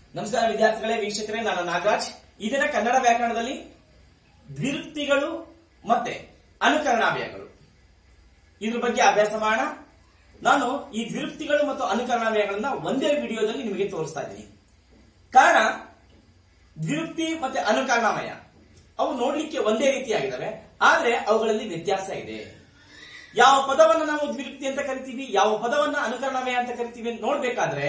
ನಮಸ್ಕಾರ ವಿದ್ಯಾರ್ಥಿಗಳೇ ವೀಕ್ಷಕರೇ ನಾನು ನಾಗರಾಜ್ ಈ ದಿನ ಕನ್ನಡ ವ್ಯಾಕರಣದಲ್ಲಿ ದ್ವಿರುಕ್ತಿಗಳು ಮತ್ತೆ ಅನುಕರಣಾವ್ಯಯಗಳು ಇದ್ರ ಬಗ್ಗೆ ಅಭ್ಯಾಸ ಮಾಡೋಣ ನಾನು ಈ ದ್ವಿರುಕ್ತಿಗಳು ಮತ್ತು ಅನುಕರಣಾವ್ಯಯಗಳನ್ನ ಒಂದೇ ವಿಡಿಯೋದಲ್ಲಿ ನಿಮಗೆ ತೋರಿಸ್ತಾ ಇದ್ದೀನಿ ಕಾರಣ ದ್ವಿರುಕ್ತಿ ಮತ್ತೆ ಅನುಕರಣಾಮಯ ಅವು ನೋಡ್ಲಿಕ್ಕೆ ಒಂದೇ ರೀತಿಯಾಗಿದ್ದಾವೆ ಆದ್ರೆ ಅವುಗಳಲ್ಲಿ ವ್ಯತ್ಯಾಸ ಇದೆ ಯಾವ ಪದವನ್ನ ನಾವು ದ್ವಿರುಕ್ತಿ ಅಂತ ಕರಿತೀವಿ ಯಾವ ಪದವನ್ನ ಅನುಕರಣಾಮಯ ಅಂತ ಕರಿತೀವಿ ಅಂತ ನೋಡ್ಬೇಕಾದ್ರೆ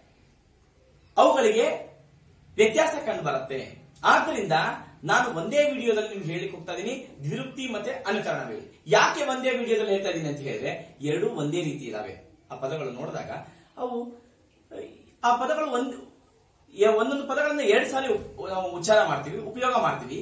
ಅವುಗಳಿಗೆ ವ್ಯತ್ಯಾಸ ಕಂಡು ಬರುತ್ತೆ ಆದ್ದರಿಂದ ನಾನು ಒಂದೇ ವಿಡಿಯೋದಲ್ಲಿ ನಿಮ್ಗೆ ಹೇಳಿಕ್ ಹೋಗ್ತಾ ಇದೀನಿ ದ್ವಿರುಕ್ತಿ ಮತ್ತೆ ಅನುಕರಣಾಮಯ ಯಾಕೆ ಒಂದೇ ವಿಡಿಯೋದಲ್ಲಿ ಹೇಳ್ತಾ ಇದೀನಿ ಅಂತ ಹೇಳಿದ್ರೆ ಎರಡೂ ಒಂದೇ ರೀತಿ ಇದಾವೆ ಆ ಪದಗಳು ನೋಡಿದಾಗ ಅವು ಆ ಪದಗಳು ಒಂದು ಯ- ಒಂದೊಂದು ಪದಗಳನ್ನ ಎರಡು ಸಾರಿ ಉಪ್- ನಾವು ಉಚ್ಚಾರ ಮಾಡ್ತೀವಿ ಉಪಯೋಗ ಮಾಡ್ತೀವಿ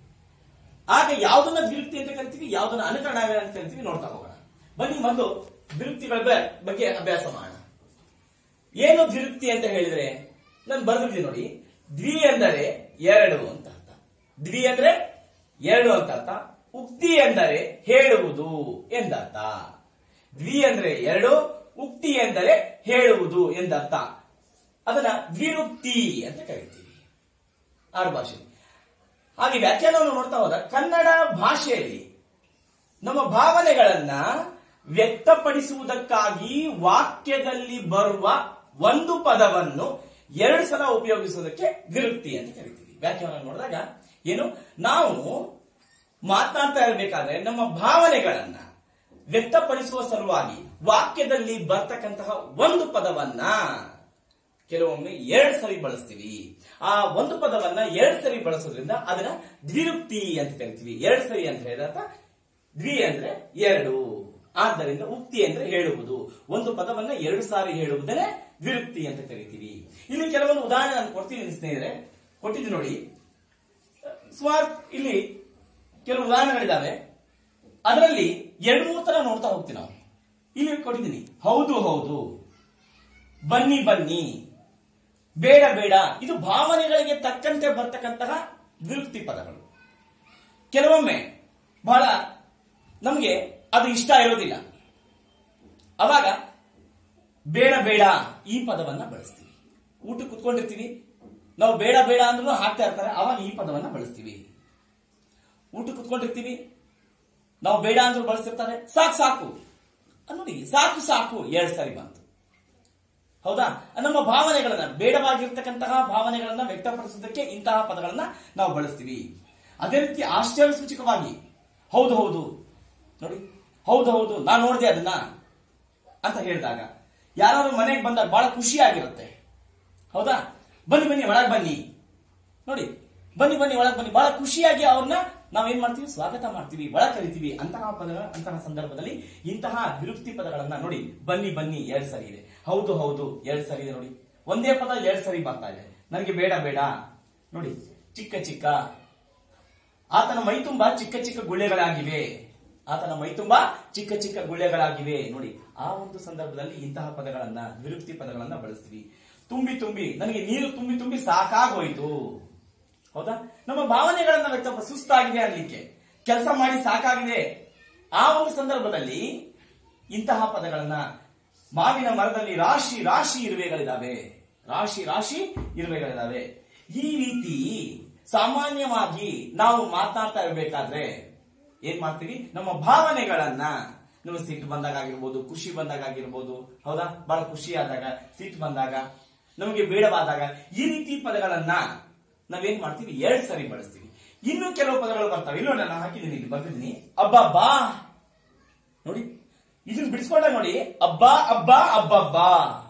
ಆಗ ಯಾವ್ದನ್ನ ದ್ವಿರುಕ್ತಿ ಅಂತ ಕರಿತೀವಿ ಯಾವ್ದನ್ನ ಅನುಕರಣಾವ್ಯಯ ಅಂತ ಕರಿತೀವಿ ನೋಡ್ತಾ ಹೋಗೋಣ ಬನ್ನಿ ಮೊದಲು ದ್ವಿರುಕ್ತಿಗಳ ಬ- ಬಗ್ಗೆ ಅಭ್ಯಾಸ ಮಾಡೋಣ ಏನು ದ್ವಿರುಕ್ತಿ ಅಂತ ಹೇಳಿದ್ರೆ ನಾನು ಬರೆದಿದ್ದೀನಿ ನೋಡಿ ದ್ವಿ ಎಂದರೆ ಎರಡು ಅಂತ ಅರ್ಥ ದ್ವಿ ಅಂದ್ರೆ ಎರಡು ಅಂತ ಅರ್ಥ ಉಕ್ತಿ ಎಂದರೆ ಹೇಳುವುದು ಎಂದರ್ಥ ದ್ವಿ ಅಂದ್ರೆ ಎರಡು ಉಕ್ತಿ ಎಂದರೆ ಹೇಳುವುದು ಎಂದರ್ಥ ಅದನ್ನ ದ್ವಿರುಕ್ತಿ ಅಂತ ಕರಿತೀವಿ ಆರು ಭಾಷೆ ಹಾಗೆ ವ್ಯಾಖ್ಯಾನವನ್ನು ನೋಡ್ತಾ ಹೋದ ಕನ್ನಡ ಭಾಷೆಯಲ್ಲಿ ನಮ್ಮ ಭಾವನೆಗಳನ್ನ ವ್ಯಕ್ತಪಡಿಸುವುದಕ್ಕಾಗಿ ವಾಕ್ಯದಲ್ಲಿ ಬರುವ ಒಂದು ಪದವನ್ನು ಎರಡು ಸಲ ಉಪಯೋಗಿಸುವುದಕ್ಕೆ ವಿರುಕ್ತಿ ಅಂತ ಕರಿತೀವಿ ವ್ಯಾಖ್ಯಾನ ನೋಡಿದಾಗ ಏನು ನಾವು ಮಾತನಾಡ್ತಾ ಇರಬೇಕಾದ್ರೆ ನಮ್ಮ ಭಾವನೆಗಳನ್ನ ವ್ಯಕ್ತಪಡಿಸುವ ಸಲುವಾಗಿ ವಾಕ್ಯದಲ್ಲಿ ಬರ್ತಕ್ಕಂತಹ ಒಂದು ಪದವನ್ನ ಕೆಲವೊಮ್ಮೆ ಎರಡು ಸರಿ ಬಳಸ್ತೀವಿ ಆ ಒಂದು ಪದವನ್ನ ಎರಡು ಸರಿ ಬಳಸೋದ್ರಿಂದ ಅದನ್ನ ದ್ವಿರುಕ್ತಿ ಅಂತ ಕರಿತೀವಿ ಎರಡು ಸರಿ ಅಂತ ಹೇಳಿದಾಗ ದ್ವಿ ಅಂದ್ರೆ ಎರಡು ಆದ್ದರಿಂದ ಉಕ್ತಿ ಅಂದ್ರೆ ಹೇಳುವುದು ಒಂದು ಪದವನ್ನ ಎರಡು ಸಾರಿ ಹೇಳುವುದನ್ನೇ ದ್ವಿರುಕ್ತಿ ಅಂತ ಕರಿತೀವಿ ಇಲ್ಲಿ ಕೆಲವೊಂದು ಉದಾಹರಣೆ ನಾನು ಕೊಡ್ತೀನಿ ಸ್ನೇಹಿತರೆ ಕೊಟ್ಟಿದ್ದೀನಿ ನೋಡಿ ಸುಮಾರು ಇಲ್ಲಿ ಕೆಲವು ಉದಾಹರಣೆಗಳಿದ್ದಾವೆ ಅದರಲ್ಲಿ ಎರಡು ಮೂರು ತರ ನೋಡ್ತಾ ಹೋಗ್ತೀವಿ ನಾವು ಇಲ್ಲಿ ಕೊಟ್ಟಿದ್ದೀನಿ ಹೌದು ಹೌದು ಬನ್ನಿ ಬನ್ನಿ ಬೇಡ ಬೇಡ ಇದು ಭಾವನೆಗಳಿಗೆ ತಕ್ಕಂತೆ ಬರ್ತಕ್ಕಂತಹ ವಿರುಕ್ತಿ ಪದಗಳು ಕೆಲವೊಮ್ಮೆ ಬಹಳ ನಮಗೆ ಅದು ಇಷ್ಟ ಇರೋದಿಲ್ಲ ಅವಾಗ ಬೇಡ ಬೇಡ ಈ ಪದವನ್ನ ಬಳಸ್ತೀವಿ ಊಟ ಕುತ್ಕೊಂಡಿರ್ತೀವಿ ನಾವು ಬೇಡ ಬೇಡ ಅಂದ್ರೂ ಹಾಕ್ತಾ ಇರ್ತಾರೆ ಅವಾಗ ಈ ಪದವನ್ನ ಬಳಸ್ತೀವಿ ಊಟ ಕುತ್ಕೊಂಡಿರ್ತೀವಿ ನಾವು ಬೇಡ ಅಂದ್ರೂ ಬಳಸ್ತಿರ್ತಾರೆ ಸಾಕು ಸಾಕು ಅದ್ ನೋಡಿ ಸಾಕು ಸಾಕು ಎರಡ್ ಸಾರಿ ಬಂತು ಹೌದಾ ನಮ್ಮ ಭಾವನೆಗಳನ್ನ ಬೇಡವಾಗಿರ್ತಕ್ಕಂತಹ ಭಾವನೆಗಳನ್ನ ವ್ಯಕ್ತಪಡಿಸೋದಕ್ಕೆ ಇಂತಹ ಪದಗಳನ್ನ ನಾವು ಬಳಸ್ತೀವಿ ಅದೇ ರೀತಿ ಆಶ್ಚರ್ಯ ಸೂಚಕವಾಗಿ ಹೌದು ಹೌದು ನೋಡಿ ಹೌದು ಹೌದು ನಾನು ನೋಡಿದೆ ಅದನ್ನ ಅಂತ ಹೇಳಿದಾಗ ಯಾರಾದ್ರೂ ಮನೆಗೆ ಬಂದಾಗ ಬಹಳ ಖುಷಿಯಾಗಿರುತ್ತೆ ಹೌದಾ ಬನ್ನಿ ಬನ್ನಿ ಒಳಗೆ ಬನ್ನಿ ನೋಡಿ ಬನ್ನಿ ಬನ್ನಿ ಒಳಗೆ ಬನ್ನಿ ಬಹಳ ಖುಷಿಯಾಗಿ ಅವ್ರನ್ನ ನಾವೇನ್ ಮಾಡ್ತೀವಿ ಸ್ವಾಗತ ಮಾಡ್ತೀವಿ ಒಳ ಕರಿತೀವಿ ಅಂತಹ ಪದಗಳ ಅಂತಹ ಸಂದರ್ಭದಲ್ಲಿ ಇಂತಹ ವಿರುಕ್ತಿ ಪದಗಳನ್ನ ನೋಡಿ ಬನ್ನಿ ಬನ್ನಿ ಎರಡ್ ಸರಿ ಇದೆ ಹೌದು ಹೌದು ಎರಡ್ ಸರಿ ಇದೆ ನೋಡಿ ಒಂದೇ ಪದ ಎರಡ್ ಸರಿ ಬರ್ತಾ ಇದೆ ನನಗೆ ಬೇಡ ಬೇಡ ನೋಡಿ ಚಿಕ್ಕ ಚಿಕ್ಕ ಆತನ ಮೈ ತುಂಬಾ ಚಿಕ್ಕ ಚಿಕ್ಕ ಗುಳ್ಳೆಗಳಾಗಿವೆ ಆತನ ಮೈ ತುಂಬಾ ಚಿಕ್ಕ ಚಿಕ್ಕ ಗುಳ್ಳೆಗಳಾಗಿವೆ ನೋಡಿ ಆ ಒಂದು ಸಂದರ್ಭದಲ್ಲಿ ಇಂತಹ ಪದಗಳನ್ನ ವಿರುಕ್ತಿ ಪದಗಳನ್ನ ಬಳಸ್ತೀವಿ ತುಂಬಿ ತುಂಬಿ ನನಗೆ ನೀರು ತುಂಬಿ ತುಂಬಿ ಸಾಕಾಗೋಯ್ತು ಹೌದಾ ನಮ್ಮ ಭಾವನೆಗಳನ್ನ ವ್ಯಕ್ತಪ ಸುಸ್ತಾಗಿದೆ ಅನ್ಲಿಕ್ಕೆ ಕೆಲಸ ಮಾಡಿ ಸಾಕಾಗಿದೆ ಆ ಒಂದು ಸಂದರ್ಭದಲ್ಲಿ ಇಂತಹ ಪದಗಳನ್ನ ಮಾವಿನ ಮರದಲ್ಲಿ ರಾಶಿ ರಾಶಿ ಇರುವೆಗಳಿದಾವೆ ರಾಶಿ ರಾಶಿ ಇರುವೆಗಳಿದಾವೆ ಈ ರೀತಿ ಸಾಮಾನ್ಯವಾಗಿ ನಾವು ಮಾತನಾಡ್ತಾ ಇರಬೇಕಾದ್ರೆ ಏನ್ ಮಾಡ್ತೀವಿ ನಮ್ಮ ಭಾವನೆಗಳನ್ನ ನಮ್ಮ ಸಿಟ್ಟು ಬಂದಾಗ ಆಗಿರ್ಬೋದು ಖುಷಿ ಬಂದಾಗ ಆಗಿರ್ಬೋದು ಹೌದಾ ಬಹಳ ಖುಷಿ ಆದಾಗ ಸಿಟ್ಟು ಬಂದಾಗ ನಮಗೆ ಬೇಡವಾದಾಗ ಈ ರೀತಿ ಪದಗಳನ್ನ ನಾವೇನ್ ಮಾಡ್ತೀವಿ ಎರಡ್ ಸರಿ ಬಳಸ್ತೀವಿ ಇನ್ನು ಕೆಲವು ಪದಗಳು ಬರ್ತವೆ ಇಲ್ಲೋ ನಾನು ಹಾಕಿದ್ದೀನಿ ಇಲ್ಲಿ ಬರ್ತಿದ್ದೀನಿ ಅಬ್ಬಬ್ಬಾ ನೋಡಿ ಇದನ್ನ ಬಿಡಿಸ್ಕೊಂಡ ನೋಡಿ ಅಬ್ಬಾ ಅಬ್ಬಾ ಅಬ್ಬಬ್ಬಾ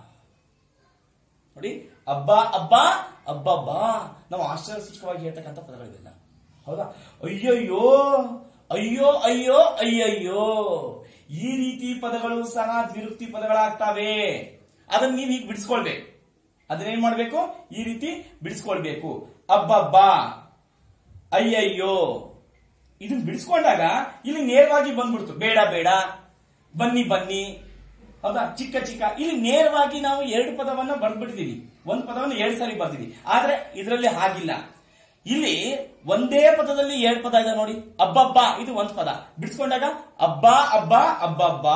ನೋಡಿ ಅಬ್ಬ ಅಬ್ಬ ಅಬ್ಬಬ್ಬ ನಾವು ಆಶ್ಚರ್ಯ ಸೂಚಕವಾಗಿ ಹೇಳ್ತಕ್ಕಂಥ ಪದಗಳಿವೆಲ್ಲ ಹೌದಾ ಅಯ್ಯಯ್ಯೋ ಅಯ್ಯೋ ಅಯ್ಯೋ ಅಯ್ಯಯ್ಯೋ ಈ ರೀತಿ ಪದಗಳು ಸಹ ದ್ವಿರುಕ್ತಿ ಪದಗಳಾಗ್ತವೆ ಅದನ್ನ ನೀವು ಈಗ ಬಿಡಿಸ್ಕೊಳ್ಬೇಕು ಅದನ್ನೇನ್ ಮಾಡ್ಬೇಕು ಈ ರೀತಿ ಬಿಡಿಸ್ಕೊಳ್ಬೇಕು ಅಬ್ಬಬ್ಬ ಅಯ್ಯಯ್ಯೋ ಇದನ್ನ ಬಿಡಿಸ್ಕೊಂಡಾಗ ಇಲ್ಲಿ ನೇರವಾಗಿ ಬಂದ್ಬಿಡ್ತು ಬೇಡ ಬೇಡ ಬನ್ನಿ ಬನ್ನಿ ಹೌದಾ ಚಿಕ್ಕ ಚಿಕ್ಕ ಇಲ್ಲಿ ನೇರವಾಗಿ ನಾವು ಎರಡು ಪದವನ್ನ ಬರ್ದ್ಬಿಟ್ಟಿದೀವಿ ಒಂದು ಪದವನ್ನು ಎರಡು ಸಾರಿ ಬರ್ತೀವಿ ಆದ್ರೆ ಇದರಲ್ಲಿ ಹಾಗಿಲ್ಲ ಇಲ್ಲಿ ಒಂದೇ ಪದದಲ್ಲಿ ಎರಡು ಪದ ಇದೆ ನೋಡಿ ಅಬ್ಬಬ್ಬ ಇದು ಒಂದ್ ಪದ ಬಿಡಿಸ್ಕೊಂಡಾಗ ಅಬ್ಬ ಅಬ್ಬ ಅಬ್ಬಬ್ಬ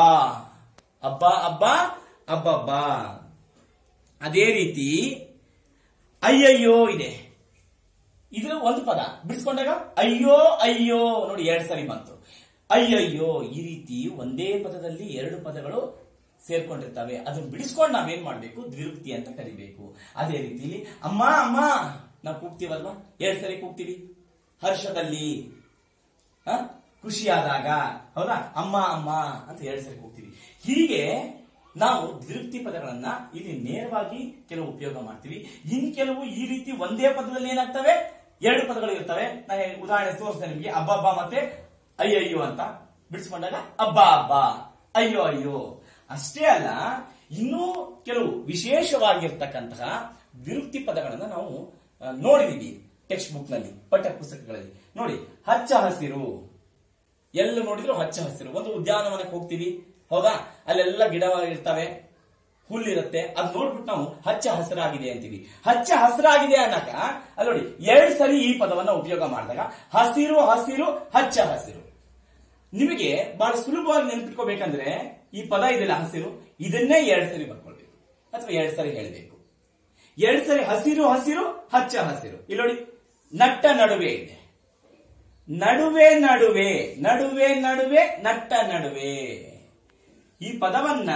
ಅಬ್ಬ ಅಬ್ಬ ಅಬ್ಬಬ್ಬ ಅದೇ ರೀತಿ ಅಯ್ಯಯ್ಯೋ ಇದೆ ಇದು ಒಂದು ಪದ ಬಿಡಿಸ್ಕೊಂಡಾಗ ಅಯ್ಯೋ ಅಯ್ಯೋ ನೋಡಿ ಎರಡ್ ಸರಿ ಬಂತು ಅಯ್ಯಯ್ಯೋ ಈ ರೀತಿ ಒಂದೇ ಪದದಲ್ಲಿ ಎರಡು ಪದಗಳು ಸೇರ್ಕೊಂಡಿರ್ತವೆ ಅದನ್ನ ಬಿಡಿಸ್ಕೊಂಡು ನಾವೇನ್ ಮಾಡ್ಬೇಕು ದ್ವಿರುಕ್ತಿ ಅಂತ ಕರಿಬೇಕು ಅದೇ ರೀತಿಲಿ ಅಮ್ಮ ಅಮ್ಮ ನಾವು ಕೂಗ್ತೀವಲ್ವಾ ಎರಡ್ ಸರಿ ಕೂಗ್ತೀವಿ ಹರ್ಷದಲ್ಲಿ ಆ? ಖುಷಿಯಾದಾಗ ಹೌದಾ ಅಮ್ಮ ಅಮ್ಮ ಅಂತ ಎರಡ್ ಸರಿ ಕೂಗ್ತೀವಿ ಹೀಗೆ ನಾವು ದ್ವಿರುಕ್ತಿ ಪದಗಳನ್ನ ಇಲ್ಲಿ ನೇರವಾಗಿ ಕೆಲವು ಉಪಯೋಗ ಮಾಡ್ತೀವಿ ಇನ್ ಕೆಲವು ಈ ರೀತಿ ಒಂದೇ ಪದದಲ್ಲಿ ಏನಾಗ್ತವೆ ಎರಡು ಪದಗಳು ಇರ್ತವೆ ನಾನು ಉದಾಹರಣೆ ತೋರಿಸ್ತೇನೆ ನಿಮಗೆ ಅಬ್ಬ ಅಬ್ಬ ಮತ್ತೆ ಅಯ್ಯಯ್ಯೋ ಅಂತ ಬಿಡಿಸ್ಕೊಂಡಾಗ ಅಬ್ಬ ಅಬ್ಬ ಅಯ್ಯೋ ಅಯ್ಯೋ ಅಷ್ಟೇ ಅಲ್ಲ ಇನ್ನೂ ಕೆಲವು ವಿಶೇಷವಾಗಿರ್ತಕ್ಕಂತಹ ವಿರುಕ್ತಿ ಪದಗಳನ್ನ ನಾವು ಆ, ನೋಡಿದೀವಿ ಟೆಕ್ಸ್ಟ್ ಬುಕ್ ನಲ್ಲಿ ಪಠ್ಯ ಪುಸ್ತಕಗಳಲ್ಲಿ ನೋಡಿ ಹಚ್ಚ ಹಸಿರು ಎಲ್ಲ ನೋಡಿದ್ರು ಹಚ್ಚ ಹಸಿರು ಒಂದು ಉದ್ಯಾನವನಕ್ಕೆ ಹೋಗ್ತೀವಿ ಹೌದಾ ಅಲ್ಲೆಲ್ಲ ಗಿಡ ಇರ್ತವೆ ಹುಲ್ಲಿರುತ್ತೆ ಅದ್ ನೋಡ್ಬಿಟ್ಟು ನಾವು ಹಚ್ಚ ಹಸಿರಾಗಿದೆ ಅಂತೀವಿ ಹಚ್ಚ ಹಸಿರಾಗಿದೆ ಅನ್ನಕ ಅಲ್ಲಿ ನೋಡಿ ಎರಡ್ ಸರಿ ಈ ಪದವನ್ನ ಉಪಯೋಗ ಮಾಡಿದಾಗ ಹಸಿರು ಹಸಿರು ಹಚ್ಚ ಹಸಿರು ನಿಮಗೆ ಬಹಳ ಸುಲಭವಾಗಿ ನೆನಪಿಟ್ಕೋಬೇಕಂದ್ರೆ ಈ ಪದ ಇದೆಯಲ್ಲ ಹಸಿರು ಇದನ್ನೇ ಎರಡ್ ಸರಿ ಬರ್ಕೊಳ್ಬೇಕು ಅಥವಾ ಎರಡ್ ಸರಿ ಹೇಳಬೇಕು ಎರಡ್ ಸರಿ ಹಸಿರು ಹಸಿರು ಹಚ್ಚ ಹಸಿರು ಇಲ್ಲಿ ನೋಡಿ ನಟ್ಟ ನಡುವೆ ಇದೆ ನಡುವೆ ನಡುವೆ ನಡುವೆ ನಡುವೆ ನಟ್ಟ ನಡುವೆ ಈ ಪದವನ್ನ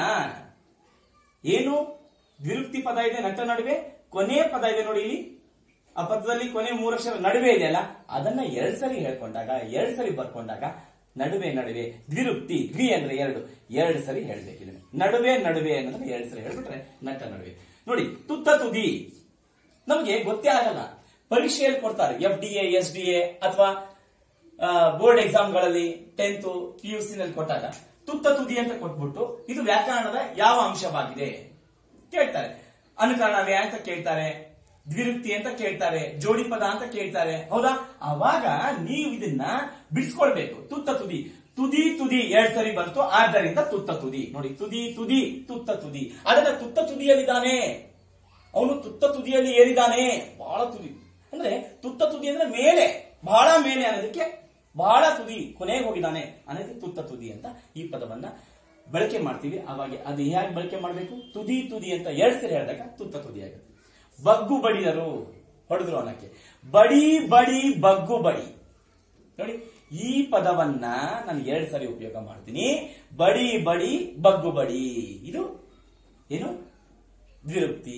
ಏನು ವಿರುಕ್ತಿ ಪದ ಇದೆ ನಟ್ಟ ನಡುವೆ ಕೊನೆ ಪದ ಇದೆ ನೋಡಿ ಇಲ್ಲಿ ಆ ಪದದಲ್ಲಿ ಕೊನೆ ಮೂರಕ್ಷರ ನಡುವೆ ಇದೆಯಲ್ಲ ಅದನ್ನ ಎರಡ್ ಸರಿ ಹೇಳ್ಕೊಂಡಾಗ ಎರಡ್ ಸರಿ ಬರ್ಕೊಂಡಾಗ ನಡುವೆ ನಡುವೆ ದ್ವಿರುಕ್ತಿ ದ್ವಿ ಅಂದ್ರೆ ಎರಡು ಎರಡು ಸರಿ ಹೇಳ್ಬೇಕಿದೆ ನಡುವೆ ನಡುವೆ ಅನ್ನೋದನ್ನ ಎರಡು ಸರಿ ಹೇಳ್ಬಿಟ್ರೆ ನಟ್ಟ ನಡುವೆ ನೋಡಿ ತುತ್ತ ತುದಿ ನಮಗೆ ಗೊತ್ತೇ ಆಗಲ್ಲ ಪರೀಕ್ಷೆಯಲ್ಲಿ ಕೊಡ್ತಾರೆ F D A S D A ಅಥವಾ ಬೋರ್ಡ್ ಎಕ್ಸಾಮ್ಗಳಲ್ಲಿ ಟೆಂತ್ ಪಿ ಯು ಸಿ ನಲ್ಲಿ ಕೊಟ್ಟಾಗ ತುತ್ತ ತುದಿ ಅಂತ ಕೊಟ್ಬಿಟ್ಟು ಇದು ವ್ಯಾಕರಣದ ಯಾವ ಅಂಶವಾಗಿದೆ ಕೇಳ್ತಾರೆ ಅನುಕರಣವ್ಯ ಅಂತ ಕೇಳ್ತಾರೆ ದ್ವಿರುಕ್ತಿ ಅಂತ ಕೇಳ್ತಾರೆ ಜೋಡಿ ಪದ ಅಂತ ಕೇಳ್ತಾರೆ ಹೌದಾ ಅವಾಗ ನೀವು ಇದನ್ನ ಬಿಡಿಸ್ಕೊಳ್ಬೇಕು ತುತ್ತ ತುದಿ ತುದಿ ತುದಿ ಎರಡ್ ಸರಿ ಬಂತು ಆದ್ದರಿಂದ ತುತ್ತ ತುದಿ ನೋಡಿ ತುದಿ ತುದಿ ತುತ್ತ ತುದಿ ಅದನ್ನ ತುತ್ತ ತುದಿಯಲ್ಲಿದ್ದಾನೆ ಅವನು ತುತ್ತ ತುದಿಯಲ್ಲಿ ಏರಿದಾನೆ ಬಹಳ ತುದಿ ಅಂದ್ರೆ ತುತ್ತ ತುದಿ ಅಂದ್ರೆ ಮೇಲೆ ಬಹಳ ಮೇಲೆ ಅನ್ನೋದಕ್ಕೆ ಬಹಳ ತುದಿ ಕೊನೆಗೆ ಹೋಗಿದ್ದಾನೆ ಅನ್ನೋದಕ್ಕೆ ತುತ್ತ ತುದಿ ಅಂತ ಈ ಪದವನ್ನ ಬಳಕೆ ಮಾಡ್ತೀವಿ ಅವಾಗ ಅದು ಹೇಗೆ ಬಳಕೆ ಮಾಡಬೇಕು ತುದಿ ತುದಿ ಅಂತ ಎರಡ್ ಸರಿ ಹೇಳಿದಾಗ ತುತ್ತ ತುದಿ ಆಗುತ್ತೆ ಬಗ್ಗು ಬಡಿದರು ಹೊಡೆದ್ರು ಅನ್ನಕ್ಕೆ ಬಡಿ ಬಡಿ ಬಗ್ಗು ಬಡಿ ನೋಡಿ ಈ ಪದವನ್ನ ನಾನು ಎರಡ್ ಸರಿ ಉಪಯೋಗ ಮಾಡ್ತೀನಿ ಬಡಿ ಬಡಿ ಬಗ್ಗು ಬಡಿ ಇದು ಏನು ದ್ವಿರುಕ್ತಿ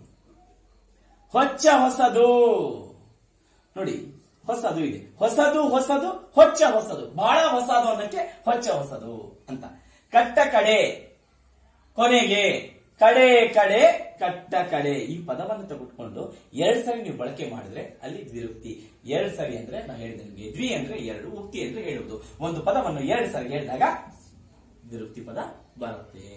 ಹೊಚ್ಚ ಹೊಸದು ನೋಡಿ ಹೊಸದು ಇದೆ ಹೊಸದು ಹೊಸದು ಹೊಚ್ಚ ಹೊಸದು ಬಹಳ ಹೊಸದು ಅನ್ನಕ್ಕೆ ಹೊಚ್ಚ ಹೊಸದು ಅಂತ ಕಟ್ಟ ಕಡೆ ಕೊನೆಗೆ ಕಡೆ ಕಡೆ ಕಟ್ಟ ಕಡೆ ಈ ಪದವನ್ನು ತೆಗೆದುಕೊಂಡು ಎರಡ್ ಸರಿ ನೀವು ಬಳಕೆ ಮಾಡಿದ್ರೆ ಅಲ್ಲಿ ದ್ವಿರುಕ್ತಿ ಎರಡ್ ಸರಿ ಅಂದ್ರೆ ನಾ ಹೇಳಿದೆ ನಿಮಗೆ ದ್ವಿ ಅಂದ್ರೆ ಎರಡು ಉಕ್ತಿ ಅಂದ್ರೆ ಹೇಳುವುದು ಒಂದು ಪದವನ್ನು ಎರಡು ಸರಿ ಹೇಳಿದಾಗ ದ್ವಿರುಕ್ತಿ ಪದ ಬರುತ್ತೆ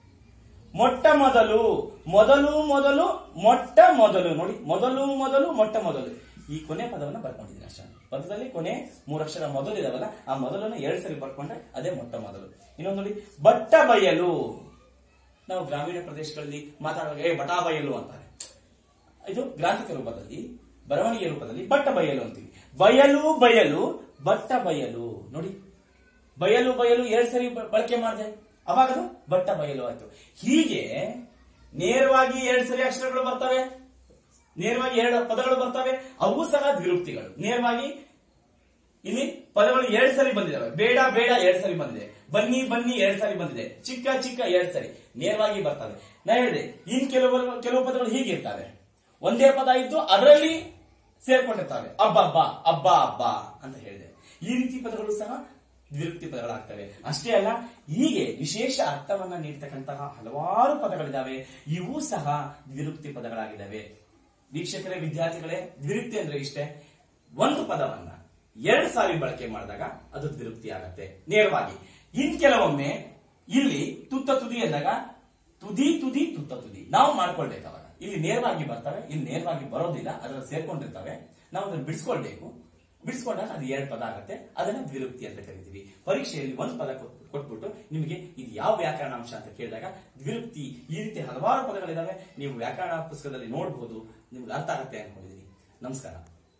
ಮೊಟ್ಟ ಮೊದಲು ಮೊದಲು ಮೊದಲು ಮೊಟ್ಟ ಮೊದಲು ನೋಡಿ ಮೊದಲು ಮೊದಲು ಮೊಟ್ಟ ಮೊದಲು ಈ ಕೊನೆ ಪದವನ್ನ ಬರ್ಕೊಂಡಿದ್ದೀನಿ ಅಷ್ಟೇ ಪದದಲ್ಲಿ ಕೊನೆ ಮೂರಕ್ಷರ ಮೊದಲು ಇದಾವಲ್ಲ ಆ ಮೊದಲನ್ನ ಎರಡ್ ಸರಿ ಬರ್ಕೊಂಡ್ರೆ ಅದೇ ಮೊಟ್ಟ ಮೊದಲು ಇನ್ನೊಂದು ನೋಡಿ ಬಟ್ಟ ಬಯಲು ನಾವು ಗ್ರಾಮೀಣ ಪ್ರದೇಶಗಳಲ್ಲಿ ಮಾತಾಡುವಾಗ ಏ ಬಟಾ ಬಯಲು ಅಂತಾರೆ ಇದು ಗ್ರಾಂಥಿಕ ರೂಪದಲ್ಲಿ ಬರವಣಿಗೆ ರೂಪದಲ್ಲಿ ಬಟ್ಟ ಬಯಲು ಅಂತೀವಿ ಬಯಲು ಬಯಲು ಬಟ್ಟ ಬಯಲು ನೋಡಿ ಬಯಲು ಬಯಲು ಎರಡ್ ಸರಿ ಬ- ಬಳಕೆ ಮಾಡಿದೆ ಅವಾಗ ಅದು ಬಟ್ಟ ಬಯಲು ಆಯ್ತು ಹೀಗೆ ನೇರವಾಗಿ ಎರಡ್ ಸರಿ ಅಕ್ಷರಗಳು ಬರ್ತವೆ ನೇರವಾಗಿ ಎರಡು ಪದಗಳು ಬರ್ತವೆ ಅವು ಸಹ ದ್ವಿರುಕ್ತಿಗಳು ನೇರವಾಗಿ ಇಲ್ಲಿ ಪದಗಳು ಎರಡ್ ಸರಿ ಬಂದಿದಾವೆ ಬೇಡ ಬೇಡ ಎರಡ್ ಸರಿ ಬಂದಿದೆ ಬನ್ನಿ ಬನ್ನಿ ಎರಡ್ ಸರಿ ಬಂದಿದೆ ಚಿಕ್ಕ ಚಿಕ್ಕ ಎರಡ್ ಸರಿ ನೇರವಾಗಿ ಬರ್ತವೆ ನಾ ಹೇಳಿದೆ ಇನ್ ಕೆಲವು ಕೆಲವು ಪದಗಳು ಹೀಗಿರ್ತವೆ ಒಂದೇ ಪದ ಇದ್ದು ಅದರಲ್ಲಿ ಸೇರ್ಕೊಂಡಿರ್ತವೆ ಅಬ್ಬ ಅಬ್ಬ ಅಬ್ಬ ಅಬ್ಬ ಅಂತ ಹೇಳಿದೆ ಈ ರೀತಿ ಪದಗಳು ಸಹ ದ್ವಿರುಕ್ತಿ ಪದಗಳಾಗ್ತವೆ ಅಷ್ಟೇ ಅಲ್ಲ ಹೀಗೆ ವಿಶೇಷ ಅರ್ಥವನ್ನ ನೀಡ್ತಕ್ಕಂತಹ ಹಲವಾರು ಪದಗಳಿದಾವೆ ಇವು ಸಹ ದ್ವಿರುಕ್ತಿ ಪದಗಳಾಗಿದ್ದಾವೆ ವೀಕ್ಷಕರೇ ವಿದ್ಯಾರ್ಥಿಗಳೇ ದ್ವಿರುಕ್ತಿ ಅಂದ್ರೆ ಇಷ್ಟೇ ಒಂದು ಪದವನ್ನ ಎರಡ್ ಸಾರಿ ಬಳಕೆ ಮಾಡಿದಾಗ ಅದು ದ್ವಿರುಕ್ತಿ ಆಗತ್ತೆ ನೇರವಾಗಿ ಇನ್ ಕೆಲವೊಮ್ಮೆ ಇಲ್ಲಿ ತುತ್ತ ತುದಿ ಎಂದಾಗ ತುದಿ ತುದಿ ತುತ್ತ ತುದಿ ನಾವು ಮಾಡ್ಕೊಳ್ಬೇಕು ಅವಾಗ ಇಲ್ಲಿ ನೇರವಾಗಿ ಬರ್ತವೆ ಇಲ್ಲಿ ನೇರವಾಗಿ ಬರೋದಿಲ್ಲ ಅದರಲ್ಲಿ ಸೇರ್ಕೊಂಡಿರ್ತವೆ ನಾವು ಅದನ್ನ ಬಿಡಿಸ್ಕೊಳ್ಬೇಕು ಬಿಡಿಸ್ಕೊಂಡಾಗ ಅದು ಎರಡು ಪದ ಆಗುತ್ತೆ ಅದನ್ನ ದ್ವಿರುಕ್ತಿ ಅಂತ ಕರಿತೀವಿ ಪರೀಕ್ಷೆಯಲ್ಲಿ ಒಂದು ಪದ ಕೊಟ್- ಕೊಟ್ಬಿಟ್ಟು ನಿಮಗೆ ಇದು ಯಾವ ವ್ಯಾಕರಣಾಂಶ ಅಂತ ಕೇಳಿದಾಗ ದ್ವಿರುಕ್ತಿ ಈ ರೀತಿ ಹಲವಾರು ಪದಗಳಿದಾವೆ ನೀವು ವ್ಯಾಕರಣ ಪುಸ್ತಕದಲ್ಲಿ ನೋಡಬಹುದು ನಿಮ್ಗೆ ಅರ್ಥ ಆಗುತ್ತೆ ಅನ್ಕೊಂಡಿದ್ದೀನಿ ನಮಸ್ಕಾರ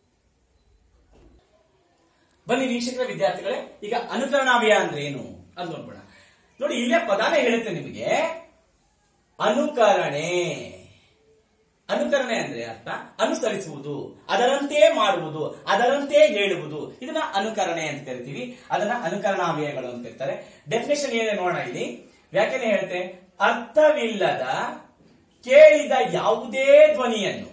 ಬನ್ನಿ ವೀಕ್ಷಕರ ವಿದ್ಯಾರ್ಥಿಗಳೇ ಈಗ ಅನುಕರಣಾವ್ಯಯ ಅಂದ್ರೆ ಏನು ಅಂತ ನೋಡ್ಬೋಣ ನೋಡಿ ಇಲ್ಲೇ ಪದಾನೇ ಹೇಳುತ್ತೆ ನಿಮಗೆ ಅನುಕರಣೆ ಅನುಕರಣೆ ಅಂದ್ರೆ ಅರ್ಥ ಅನುಸರಿಸುವುದು ಅದರಂತೆ ಮಾಡುವುದು ಅದರಂತೆ ಹೇಳುವುದು ಇದನ್ನ ಅನುಕರಣೆ ಅಂತ ಕರಿತೀವಿ ಅದನ್ನ ಅನುಕರಣಾವ್ಯಯಗಳು ಅಂತ ಕರೀತಾರೆ ಡೆಫಿನೇಷನ್ ಏನೇ ನೋಡೋಣ ಇಲ್ಲಿ ವ್ಯಾಖ್ಯಾನ ಹೇಳುತ್ತೆ ಅರ್ಥವಿಲ್ಲದ ಕೇಳಿದ ಯಾವುದೇ ಧ್ವನಿಯನ್ನು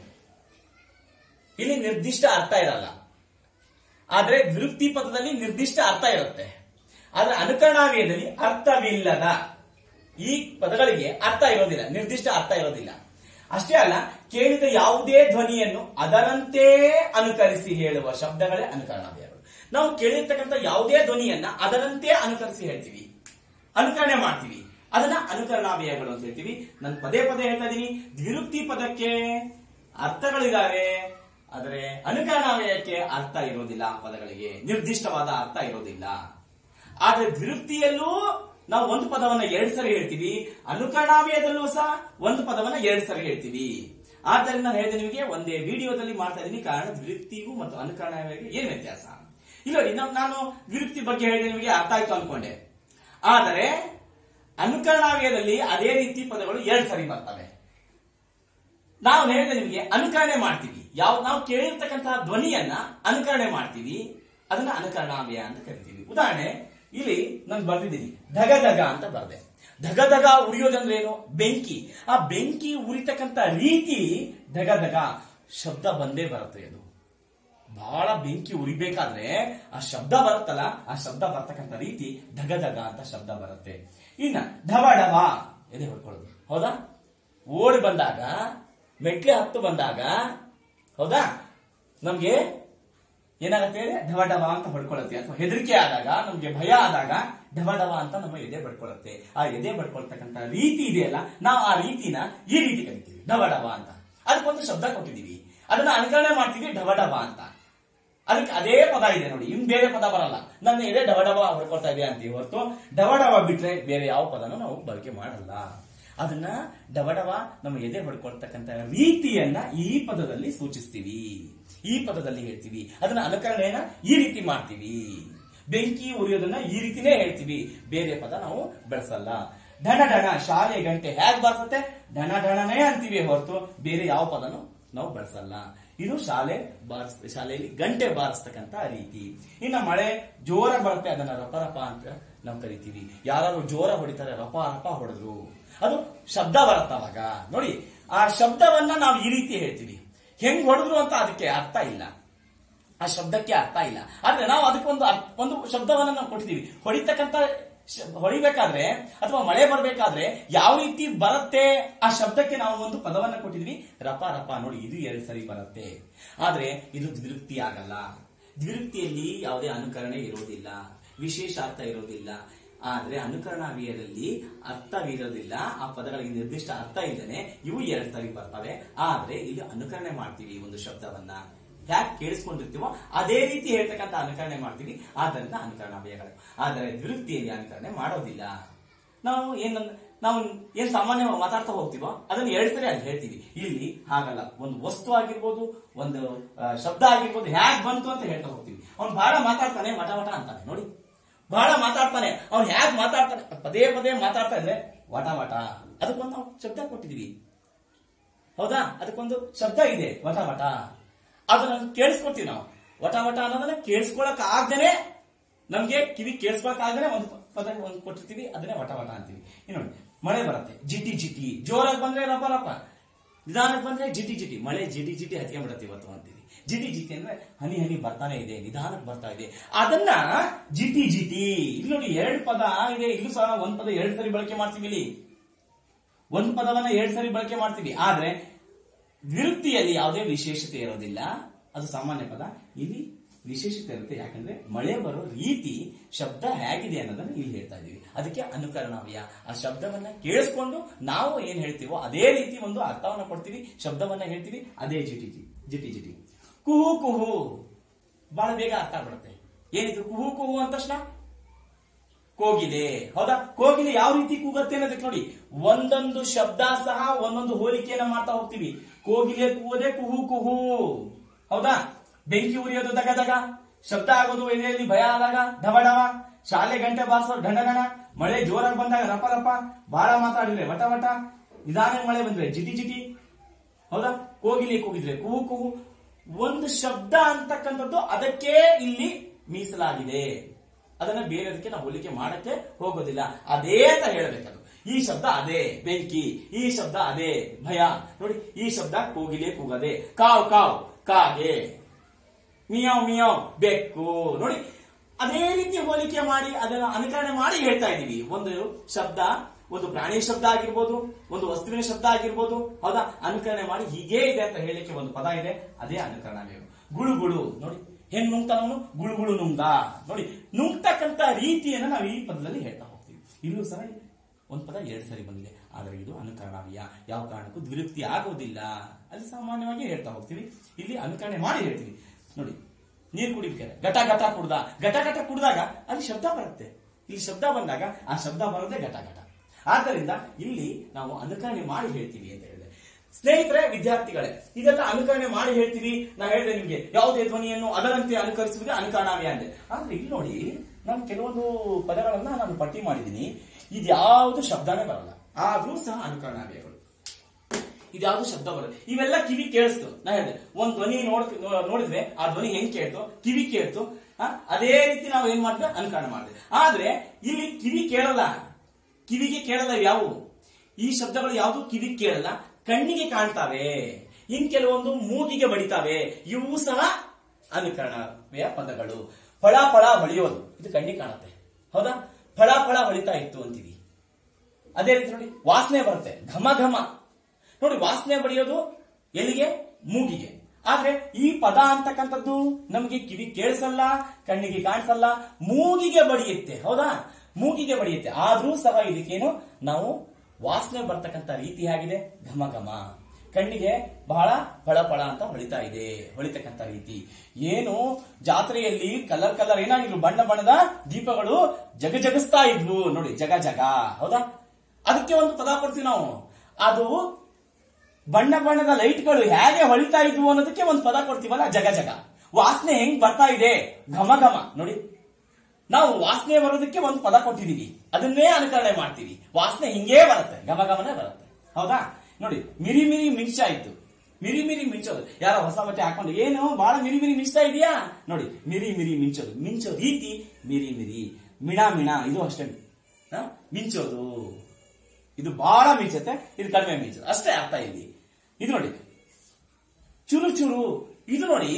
ಇಲ್ಲಿ ನಿರ್ದಿಷ್ಟ ಅರ್ಥ ಇರಲ್ಲ ಆದ್ರೆ ವಿರುಕ್ತಿ ಪದದಲ್ಲಿ ನಿರ್ದಿಷ್ಟ ಅರ್ಥ ಇರುತ್ತೆ ಆದ್ರೆ ಅನುಕರಣಾವ್ಯಯದಲ್ಲಿ ಅರ್ಥವಿಲ್ಲದ ಈ ಪದಗಳಿಗೆ ಅರ್ಥ ಇರೋದಿಲ್ಲ ನಿರ್ದಿಷ್ಟ ಅರ್ಥ ಇರೋದಿಲ್ಲ ಅಷ್ಟೇ ಅಲ್ಲ ಕೇಳಿದ ಯಾವುದೇ ಧ್ವನಿಯನ್ನು ಅದರಂತೆ ಅನುಕರಿಸಿ ಹೇಳುವ ಶಬ್ದಗಳೇ ಅನುಕರಣಾವ್ಯಯಗಳು ನಾವು ಕೇಳಿರ್ತಕ್ಕಂಥ ಯಾವುದೇ ಧ್ವನಿಯನ್ನ ಅದರಂತೆ ಅನುಕರಿಸಿ ಹೇಳ್ತೀವಿ ಅನುಕರಣೆ ಮಾಡ್ತೀವಿ ಅದನ್ನ ಅನುಕರಣಾವ್ಯಯಗಳು ಅಂತ ಹೇಳ್ತೀವಿ ನಾನು ಪದೇ ಪದೇ ಹೇಳ್ತಾ ಇದೀನಿ ದ್ವಿರುಕ್ತಿ ಪದಕ್ಕೆ ಅರ್ಥಗಳಿದಾವೆ ಆದರೆ ಅನುಕರಣಾವ್ಯಯಕ್ಕೆ ಅರ್ಥ ಇರೋದಿಲ್ಲ ಆ ಪದಗಳಿಗೆ ನಿರ್ದಿಷ್ಟವಾದ ಅರ್ಥ ಇರೋದಿಲ್ಲ ಆದ್ರೆ ದ್ವಿರುಕ್ತಿಯಲ್ಲೂ ನಾವು ಒಂದು ಪದವನ್ನ ಎರಡು ಸರಿ ಹೇಳ್ತೀವಿ ಅನುಕರಣಾವ್ಯಯದಲ್ಲೂ ಸಹ ಒಂದು ಪದವನ್ನ ಎರಡು ಸರಿ ಹೇಳ್ತೀವಿ ಆದ್ದರಿಂದ ನಾನು ಹೇಳಿದೆ ನಿಮಗೆ ಒಂದೇ ವಿಡಿಯೋದಲ್ಲಿ ಮಾಡ್ತಾ ಇದ್ದೀನಿ ಕಾರಣ ದ್ವಿರುಕ್ತಿಗೂ ಮತ್ತು ಅನುಕರಣಾವ್ಯಯಕ್ಕೆ ಏನ್ ವ್ಯತ್ಯಾಸ ಇಲ್ಲ ನೋಡಿ ನಾವು- ನಾನು ದ್ವಿರುಕ್ತಿ ಬಗ್ಗೆ ಹೇಳಿದೆ ನಿಮಗೆ ಅರ್ಥ ಆಯ್ತು ಅನ್ಕೊಂಡೆ ಆದರೆ ಅನುಕರಣಾವ್ಯಯದಲ್ಲಿ ಅದೇ ರೀತಿ ಪದಗಳು ಎರಡು ಸರಿ ಬರ್ತವೆ ನಾವು ಹೇಳಿದೆ ನಿಮಗೆ ಅನುಕರಣೆ ಮಾಡ್ತೀವಿ ಯಾವ ನಾವು ಕೇಳಿರ್ತಕ್ಕಂತಹ ಧ್ವನಿಯನ್ನ ಅನುಕರಣೆ ಮಾಡ್ತೀವಿ ಅದನ್ನ ಅನುಕರಣಾವ್ಯಯ ಅಂತ ಕರಿತೀವಿ ಉದಾಹರಣೆ ಇಲ್ಲಿ ನಾನು ಬರ್ದಿದ್ದೀನಿ ಧಗ ಧಗ ಅಂತ ಬರ್ದೆ ಧಗ ಧಗ ಉರಿಯೋದಂದ್ರೆ ಏನು ಬೆಂಕಿ ಆ ಬೆಂಕಿ ಉರಿತಕ್ಕಂತ ರೀತಿ ಧಗ ಧಗ ಶಬ್ದ ಬಂದೇ ಬರುತ್ತೆ ಅದು ಬಹಳ ಬೆಂಕಿ ಉರಿಬೇಕಾದ್ರೆ ಆ ಶಬ್ದ ಬರುತ್ತಲ್ಲ ಆ ಶಬ್ದ ಬರ್ತಕ್ಕಂಥ ರೀತಿ ಧಗ ಧಗ ಅಂತ ಶಬ್ದ ಬರುತ್ತೆ ಇನ್ನ ಢವ ಢವ ಎದೆ ಹೊಡ್ಕೊಳ್ಳೋದು ಹೌದಾ ಓಡಿ ಬಂದಾಗ ಮೆಟ್ಲೆ ಹತ್ತು ಬಂದಾಗ ಹೌದಾ ನಮ್ಗೆ ಏನಾಗುತ್ತೆ ಢವ ಢವ ಅಂತ ಹೊಡ್ಕೊಳ್ಳುತ್ತೆ ಅಥವಾ ಹೆದರಿಕೆ ಆದಾಗ ನಮ್ಗೆ ಭಯ ಆದಾಗ ಢವ ಢವ ಅಂತ ನಮ್ಮ ಎದೆ ಬಡ್ಕೊಳ್ಳುತ್ತೆ ಆ ಎದೆ ಬಡ್ಕೊಳ್ತಕ್ಕಂಥ ರೀತಿ ಇದೆಯಲ್ಲ ನಾವು ಆ ರೀತಿನ ಈ ರೀತಿ ಕರಿತೀವಿ ಢವ ಢವ ಅಂತ ಅದಕ್ಕೊಂದು ಶಬ್ದ ಕೊಟ್ಟಿದೀವಿ ಅದನ್ನ ಅನುಕರಣೆ ಮಾಡ್ತೀವಿ ಢವ ಢವ ಅಂತ ಅದಕ್ಕೆ ಅದೇ ಪದ ಇದೆ ನೋಡಿ ಇನ್ ಬೇರೆ ಪದ ಬರಲ್ಲ ನನ್ನ ಎದೆ ಡವ ಡವ ಹೊಡ್ಕೊಳ್ತಾ ಇದೆ ಅಂತೀವಿ ಹೊರತು ಡವ ಡವ ಬಿಟ್ರೆ ಬೇರೆ ಯಾವ ಪದನೂ ನಾವು ಬಳಕೆ ಮಾಡಲ್ಲ ಅದನ್ನ ಡವ ಡವ ನಮ್ಮ ಎದೆ ಹೊಡ್ಕೊಳ್ತಕ್ಕಂತ ರೀತಿಯನ್ನ ಈ ಪದದಲ್ಲಿ ಸೂಚಿಸ್ತೀವಿ ಈ ಪದದಲ್ಲಿ ಹೇಳ್ತೀವಿ ಅದನ್ನ ಅನುಕರಣೆಯನ್ನ ಈ ರೀತಿ ಮಾಡ್ತೀವಿ ಬೆಂಕಿ ಉರಿಯೋದನ್ನ ಈ ರೀತಿನೇ ಹೇಳ್ತೀವಿ ಬೇರೆ ಪದ ನಾವು ಬೆಳೆಸಲ್ಲ ಢಣ ಢಣ ಶಾಲೆ ಗಂಟೆ ಹೇಗ್ ಬರ್ಸತ್ತೆ ಢಣ ಢಣನೇ ಅಂತೀವಿ ಹೊರತು ಬೇರೆ ಯಾವ ಪದನು ನಾವು ಬಳಸಲ್ಲ ಇದು ಶಾಲೆ ಬಾರಿಸ್ ಶಾಲೆಯಲ್ಲಿ ಗಂಟೆ ಬಾರಿಸ್ತಕ್ಕಂತ ರೀತಿ ಇನ್ನ ಮಳೆ ಜೋರ ಬರುತ್ತೆ ಅದನ್ನ ರಪ ರಪ ಅಂತ ನಾವು ಕರಿತೀವಿ ಯಾರು ಜೋರ ಹೊಡಿತಾರೆ ರಪ ರಪ ಹೊಡೆದ್ರು ಅದು ಶಬ್ದ ಬರುತ್ತೆ ಅವಾಗ ನೋಡಿ ಆ ಶಬ್ದವನ್ನ ನಾವು ಈ ರೀತಿ ಹೇಳ್ತೀವಿ ಹೆಂಗ್ ಹೊಡೆದ್ರು ಅಂತ ಅದಕ್ಕೆ ಅರ್ಥ ಇಲ್ಲ ಆ ಶಬ್ದಕ್ಕೆ ಅರ್ಥ ಇಲ್ಲ ಆದ್ರೆ ನಾವು ಅದಕ್ಕೊಂದು ಅರ್ಥ- ಒಂದು ಶಬ್ದವನ್ನ ನಾವು ಕೊಟ್ಟಿದ್ದೀವಿ ಹೊಡಿತಕ್ಕಂತ ಶ- ಹೊಡಿಬೇಕಾದ್ರೆ ಅಥವಾ ಮಳೆ ಬರ್ಬೇಕಾದ್ರೆ ಯಾವ ರೀತಿ ಬರುತ್ತೆ ಆ ಶಬ್ದಕ್ಕೆ ನಾವು ಒಂದು ಪದವನ್ನ ಕೊಟ್ಟಿದ್ವಿ ರಪ ರಪ ನೋಡಿ ಇದು ಎರಡು ಸರಿ ಬರುತ್ತೆ ಆದ್ರೆ ಇದು ದ್ವಿರುಕ್ತಿ ಆಗಲ್ಲ ದ್ವಿರುಕ್ತಿಯಲ್ಲಿ ಯಾವುದೇ ಅನುಕರಣೆ ಇರೋದಿಲ್ಲ ವಿಶೇಷ ಅರ್ಥ ಇರೋದಿಲ್ಲ ಆದ್ರೆ ಅನುಕರಣಾವ್ಯಯದಲ್ಲಿ ಅರ್ಥವಿರೋದಿಲ್ಲ ಆ ಪದಗಳಿಗೆ ನಿರ್ದಿಷ್ಟ ಅರ್ಥ ಇಲ್ಲದೆ ಇವು ಎರಡು ಸರಿ ಬರ್ತವೆ ಆದ್ರೆ ಇಲ್ಲಿ ಅನುಕರಣೆ ಮಾಡ್ತೀವಿ ಒಂದು ಶಬ್ದವನ್ನ ಹ್ಯಾಕ್ ಕೇಳಿಸ್ಕೊಂಡಿರ್ತೀವೋ ಅದೇ ರೀತಿ ಹೇಳ್ತಕ್ಕಂಥ ಅನುಕರಣೆ ಮಾಡ್ತೀವಿ ಆದ್ದರಿಂದ ಅನುಕರಣಾವ್ಯಯಗಳು ಆದರೆ ದ್ವಿರುಕ್ತಿಯಲ್ಲಿ ಅನುಕರಣೆ ಮಾಡೋದಿಲ್ಲ ನಾವು ಏನ್ ನಾವು ಏನ್ ಸಾಮಾನ್ಯವಾಗಿ ಮಾತಾಡ್ತಾ ಹೋಗ್ತೀವೋ ಅದನ್ನ ಎರಡು ಸರಿ ಅಲ್ಲಿ ಹೇಳ್ತೀವಿ ಇಲ್ಲಿ ಹಾಗಲ್ಲ ಒಂದು ವಸ್ತು ಆಗಿರ್ಬೋದು ಒಂದು ಆ, ಶಬ್ದ ಆಗಿರ್ಬೋದು ಹ್ಯಾಕ್ ಬಂತು ಅಂತ ಹೇಳ್ತಾ ಹೋಗ್ತೀವಿ ಅವ್ನು ಬಹಳ ಮಾತಾಡ್ತಾನೆ ಮಠ ಮಠ ಅಂತಾನೆ ನೋಡಿ ಬಹಳ ಮಾತಾಡ್ತಾನೆ ಅವ್ನು ಹ್ಯಾಕ್ ಮಾತಾಡ್ತಾನೆ ಪದೇ ಪದೇ ಮಾತಾಡ್ತಾ ಇದ್ರೆ ವಟ ವಟ ಅದಕ್ಕೊಂದು ನಾವು ಶಬ್ದ ಕೊಟ್ಟಿದೀವಿ ಹೌದಾ ಅದಕ್ಕೊಂದು ಶಬ್ದ ಇದೆ ವಟ ವಟ ಅದನ್ನ ಕೇಳಿಸ್ಕೊಡ್ತೀವಿ ನಾವು ವಟ ವಟ ಅನ್ನೋದನ್ನ ಕೇಳಿಸ್ಕೊಳಕ್ ಆಗ್ದೇನೆ ನಮ್ಗೆ ಕಿವಿ ಕೇಳಿಸ್ಕೊಳಕ್ ಆಗ್ದೇನೆ ಒಂದು ಪದ ಒಂದು ಕೊಟ್ಟಿರ್ತೀವಿ ಅದನ್ನೇ ವಟ ವಟ ಅಂತೀವಿ ಇನ್ನು ನೋಡಿ ಮಳೆ ಬರುತ್ತೆ ಜಿಟಿ ಜಿಟಿ ಜೋರಾಗಿ ಬಂದ್ರೆ ರಪ ರಪ ನಿಧಾನಕ್ಕೆ ಬಂದ್ರೆ ಜಿಟಿ ಜಿಟಿ ಮಳೆ ಜಿಟಿ ಜಿಟಿ ಹತ್ಕೊಂಡ್ಬಿಡತ್ತೆ ಇವತ್ತು ಅಂತೀವಿ ಜಿಟಿ ಜಿಟಿ ಅಂದ್ರೆ ಹನಿ ಹನಿ ಬರ್ತಾನೆ ಇದೆ ನಿಧಾನಕ್ಕೆ ಬರ್ತಾ ಇದೆ ಅದನ್ನ ಜಿಟಿ ಜಿಟಿ ಇಲ್ಲಿ ನೋಡಿ ಎರಡು ಪದ ಇದೆ ಇಲ್ಲೂ ಸಹ ಒಂದ್ ಪದ ಎರಡು ಸರಿ ಬಳಕೆ ಮಾಡ್ತೀವಿ ಇಲ್ಲಿ ಒಂದು ಪದವನ್ನ ಎರಡ್ ಸರಿ ಬಳಕೆ ಮಾಡ್ತೀವಿ ಆದ್ರೆ ವಿರುಕ್ತಿಯಲ್ಲಿ ಯಾವುದೇ ವಿಶೇಷತೆ ಇರೋದಿಲ್ಲ ಅದು ಸಾಮಾನ್ಯ ಪದ ಇಲ್ಲಿ ವಿಶೇಷತೆ ಇರುತ್ತೆ ಯಾಕಂದ್ರೆ ಮಳೆ ಬರೋ ರೀತಿ ಶಬ್ದ ಹೇಗಿದೆ ಅನ್ನೋದನ್ನ ಇಲ್ಲಿ ಹೇಳ್ತಾ ಇದೀವಿ ಅದಕ್ಕೆ ಅನುಕರಣಾವ್ಯ ಆ ಶಬ್ದವನ್ನ ಕೇಳಿಸ್ಕೊಂಡು ನಾವು ಏನ್ ಹೇಳ್ತೀವೋ ಅದೇ ರೀತಿ ಒಂದು ಅರ್ಥವನ್ನ ಕೊಡ್ತೀವಿ ಶಬ್ದವನ್ನ ಹೇಳ್ತೀವಿ ಅದೇ ಜಿಟಿ ಜಿ ಜಿಟಿ ಜಿಟಿ ಕುಹು ಕುಹು ಬಹಳ ಬೇಗ ಅರ್ಥ ಆಗ್ಬಿಡುತ್ತೆ ಏನಿದು ಕುಹು ಕುಹು ಅಂದ ತಕ್ಷಣ ಕೋಗಿಲೆ ಹೌದಾ ಕೋಗಿಲೆ ಯಾವ ರೀತಿ ಕೂಗತ್ತೆ ಅನ್ನೋದಕ್ಕೆ ನೋಡಿ ಒಂದೊಂದು ಶಬ್ದ ಸಹ ಒಂದೊಂದು ಹೋಲಿಕೆಯನ್ನ ಮಾಡ್ತಾ ಹೋಗ್ತೀವಿ ಕೋಗಿಲೆ ಕೂಗೋದೇ ಕುಹು ಕುಹು ಹೌದಾ ಬೆಂಕಿ ಉರಿಯೋದು ದಗ ದಗ ಶಬ್ದ ಆಗೋದು ಎದೆಯಲ್ಲಿ ಭಯ ಆದಾಗ ಢವ ಢವ ಶಾಲೆ ಗಂಟೆ ಬಾರಿಸೋ ಢಣ ಢಣ ಮಳೆ ಜೋರಾಗಿ ಬಂದಾಗ ರಪ ರಪ ಬಹಳ ಮಾತಾಡಿದ್ರೆ ವಟ ವಟ ನಿಧಾನ ಮಳೆ ಬಂದ್ರೆ ಜಿಟಿ ಜಿಟಿ ಹೌದಾ ಕೋಗಿಲೆ ಕೂಗಿದ್ರೆ ಕೂಗು ಕೂಗು ಒಂದು ಶಬ್ದ ಅಂತಕ್ಕಂಥದ್ದು ಅದಕ್ಕೆ ಇಲ್ಲಿ ಮೀಸಲಾಗಿದೆ ಅದನ್ನ ಬೇರೆದಕ್ಕೆ ನಾವು ಹೋಲಿಕೆ ಮಾಡಕ್ಕೆ ಹೋಗೋದಿಲ್ಲ ಅದೇ ಅಂತ ಹೇಳ್ಬೇಕದು ಈ ಶಬ್ದ ಅದೇ ಬೆಂಕಿ ಈ ಶಬ್ದ ಅದೇ ಭಯ ನೋಡಿ ಈ ಶಬ್ದ ಕೋಗಿಲೆ ಕೂಗದೆ ಕಾವ್ ಕಾವ್ ಕಾಗೆ ಮಿಯಾವ್ ಮಿಯಾವ್ ಬೆಕ್ಕು ನೋಡಿ ಅದೇ ರೀತಿ ಹೋಲಿಕೆ ಮಾಡಿ ಅದನ್ನ ಅನುಕರಣೆ ಮಾಡಿ ಹೇಳ್ತಾ ಇದೀವಿ ಒಂದು ಶಬ್ದ ಒಂದು ಪ್ರಾಣಿ ಶಬ್ದ ಆಗಿರ್ಬೋದು ಒಂದು ವಸ್ತುವಿನ ಶಬ್ದ ಆಗಿರ್ಬೋದು ಹೌದಾ ಅನುಕರಣೆ ಮಾಡಿ ಹೀಗೇ ಇದೆ ಅಂತ ಹೇಳಿಕೆ ಒಂದು ಪದ ಇದೆ ಅದೇ ಅನುಕರಣ ಬೇಕು ಗುಳು ಗುಳು ನೋಡಿ ಹೆಂಗ್ ನುಂಗ್ತಾನವನು ಗುಳು ಗುಳು ನುಂಗ್ದ ನೋಡಿ ನುಂಗ್ತಕ್ಕಂತ ರೀತಿಯನ್ನ ನಾವು ಈ ಪದದಲ್ಲಿ ಹೇಳ್ತಾ ಹೋಗ್ತೀವಿ ಇಲ್ಲೂ ಸಹ ಒಂದ್ ಪದ ಎರಡು ಸರಿ ಬಂದಿದೆ ಆದ್ರೆ ಇದು ಅನುಕರಣವ್ಯ ಯಾವ ಕಾರಣಕ್ಕೂ ದ್ವಿರುಕ್ತಿ ಆಗೋದಿಲ್ಲ ಅಲ್ಲಿ ಸಾಮಾನ್ಯವಾಗಿ ಹೇಳ್ತಾ ಹೋಗ್ತೀವಿ ಇಲ್ಲಿ ಅನುಕರಣೆ ಮಾಡಿ ಹೇಳ್ತೀವಿ ನೋಡಿ ನೀರು ಕುಡಿಬೇಕಾರೆ ಘಟ ಘಟ ಕುಡ್ದ ಘಟ ಘಟ ಕುಡ್ದಾಗ ಅಲ್ಲಿ ಶಬ್ದ ಬರುತ್ತೆ ಇಲ್ಲಿ ಶಬ್ದ ಬಂದಾಗ ಆ ಶಬ್ದ ಬರೋದೇ ಘಟ ಘಟ ಆದ್ದರಿಂದ ಇಲ್ಲಿ ನಾವು ಅನುಕರಣೆ ಮಾಡಿ ಹೇಳ್ತೀವಿ ಅಂತ ಹೇಳಿದೆ ಸ್ನೇಹಿತರೆ ವಿದ್ಯಾರ್ಥಿಗಳೇ ಇದೆಲ್ಲ ಅನುಕರಣೆ ಮಾಡಿ ಹೇಳ್ತೀವಿ ನಾ ಹೇಳಿದೆ ನಿಮ್ಗೆ ಯಾವುದೇ ಧ್ವನಿಯನ್ನು ಅದರಂತೆ ಅನುಕರಿಸುವುದೇ ಅನುಕರಣಾವ್ಯ ಅಂದೆ ಆದ್ರೆ ಇಲ್ಲಿ ನೋಡಿ ನಾನು ಕೆಲವೊಂದು ಪದಗಳನ್ನ ನಾನು ಪಟ್ಟಿ ಮಾಡಿದ್ದೀನಿ ಇದ್ಯಾವುದು ಶಬ್ದನೇ ಬರಲ್ಲ ಆದ್ರೂ ಸಹ ಅನುಕರಣಾವ್ಯಗಳು ಇದ್ಯಾವುದು ಶಬ್ದ ಬರುತ್ತೆ ಇವೆಲ್ಲ ಕಿವಿ ಕೇಳಿಸ್ತು ನಾ ಹೇಳಿದೆ ಒಂದ್ ಧ್ವನಿ ನೋಡ್ ನೋ- ನೋಡಿದ್ರೆ ಆ ಧ್ವನಿ ಹೆಂಗ್ ಕೇಳ್ತು ಕಿವಿ ಕೇಳ್ತು ಆ, ಅದೇ ರೀತಿ ನಾವು ಏನ್ ಮಾಡಿದ್ವಿ ಅನುಕರಣ ಮಾಡಿದ್ವಿ ಆದ್ರೆ ಇಲ್ಲಿ ಕಿವಿ ಕೇಳಲ್ಲ ಕಿವಿಗೆ ಕೇಳಲ್ಲ ಯಾವುವು ಈ ಶಬ್ದಗಳು ಯಾವುದು ಕಿವಿ ಕೇಳಲ್ಲ ಕಣ್ಣಿಗೆ ಕಾಣ್ತಾವೆ ಇನ್ ಕೆಲವೊಂದು ಮೂಗಿಗೆ ಬಡಿತಾವೆ ಇವು ಸಹ ಅನುಕರಣವೇ ಪದಗಳು ಫಳ ಫಳ ಹೊಳೆಯೋದು ಇದು ಕಣ್ಣಿಗೆ ಕಾಣುತ್ತೆ ಹೌದಾ ಫಳ ಫಳ ಹೊಳಿತಾ ಇತ್ತು ಅಂತೀವಿ ಅದೇ ರೀತಿ ನೋಡಿ ವಾಸನೆ ಬರುತ್ತೆ ಘಮ ಘಮ ನೋಡಿ ವಾಸನೆ ಬಡಿಯೋದು ಎಲ್ಲಿಗೆ ಮೂಗಿಗೆ ಆದ್ರೆ ಈ ಪದ ಅಂತಕ್ಕಂಥದ್ದು ನಮಗೆ ಕಿವಿ ಕೇಳಿಸಲ್ಲ ಕಣ್ಣಿಗೆ ಕಾಣಿಸಲ್ಲ ಮೂಗಿಗೆ ಬಡಿಯುತ್ತೆ ಹೌದಾ ಮೂಗಿಗೆ ಬಡಿಯುತ್ತೆ ಆದ್ರೂ ಸಹ ಇದಕ್ಕೇನು ನಾವು ವಾಸನೆ ಬರ್ತಕ್ಕಂಥ ರೀತಿ ಆಗಿದೆ ಘಮ ಘಮ ಕಣ್ಣಿಗೆ ಬಹಳ ಫಳ ಫಳ ಅಂತ ಹೊಳಿತಾ ಇದೆ ಹೊಳಿತಕ್ಕಂಥ ರೀತಿ ಏನು ಜಾತ್ರೆಯಲ್ಲಿ ಕಲರ್ ಕಲರ್ ಏನಾಗಿದ್ರು ಬಣ್ಣ ಬಣ್ಣದ ದೀಪಗಳು ಜಗ ಜಗಿಸ್ತಾ ಇದ್ವು ನೋಡಿ ಜಗ ಜಗ ಹೌದಾ ಅದಕ್ಕೆ ಒಂದು ಪದ ಕೊಡ್ತೀವಿ ನಾವು ಅದು ಬಣ್ಣ ಬಣ್ಣದ ಲೈಟ್ಗಳು ಹೇಗೆ ಹೊಳಿತಾ ಇದ್ವು ಅನ್ನೋದಕ್ಕೆ ಒಂದು ಪದ ಕೊಡ್ತೀವಲ್ಲ ಜಗ ಜಗ ವಾಸನೆ ಹೆಂಗ್ ಬರ್ತಾ ಇದೆ ಘಮ ಘಮ ನೋಡಿ ನಾವು ವಾಸನೆ ಬರೋದಕ್ಕೆ ಒಂದು ಪದ ಕೊಟ್ಟಿದೀವಿ ಅದನ್ನೇ ಅನುಕರಣೆ ಮಾಡ್ತೀವಿ ವಾಸನೆ ಹಿಂಗೇ ಬರುತ್ತೆ ಘಮ ಘಮನೇ ಬರುತ್ತೆ ಹೌದಾ ನೋಡಿ ಮಿರಿ ಮಿರಿ ಮಿಂಚಾಯ್ತು ಮಿರಿ ಮಿರಿ ಮಿಂಚೋದು ಯಾರೋ ಹೊಸ ಬಟ್ಟೆ ಹಾಕೊಂಡು ಏನು ಬಹಳ ಮಿರಿ ಮಿರಿ ಮಿಂಚ್ತಾ ಇದೆಯಾ ನೋಡಿ ಮಿರಿ ಮಿರಿ ಮಿಂಚೋದು ಮಿಂಚೋ ರೀತಿ ಮಿರಿ ಮಿರಿ ಮಿಣ ಮಿಣ ಇದು ಅಷ್ಟೇ ಹ? ಮಿಂಚೋದು ಇದು ಬಹಳ ಮಿಂಚುತ್ತೆ ಇದು ಕಡಿಮೆ ಮಿಂಚುತ್ತೆ ಅಷ್ಟೇ ಅರ್ಥ ಇಲ್ಲಿ ಇದು ನೋಡಿ ಚುರು ಚುರು ಇದು ನೋಡಿ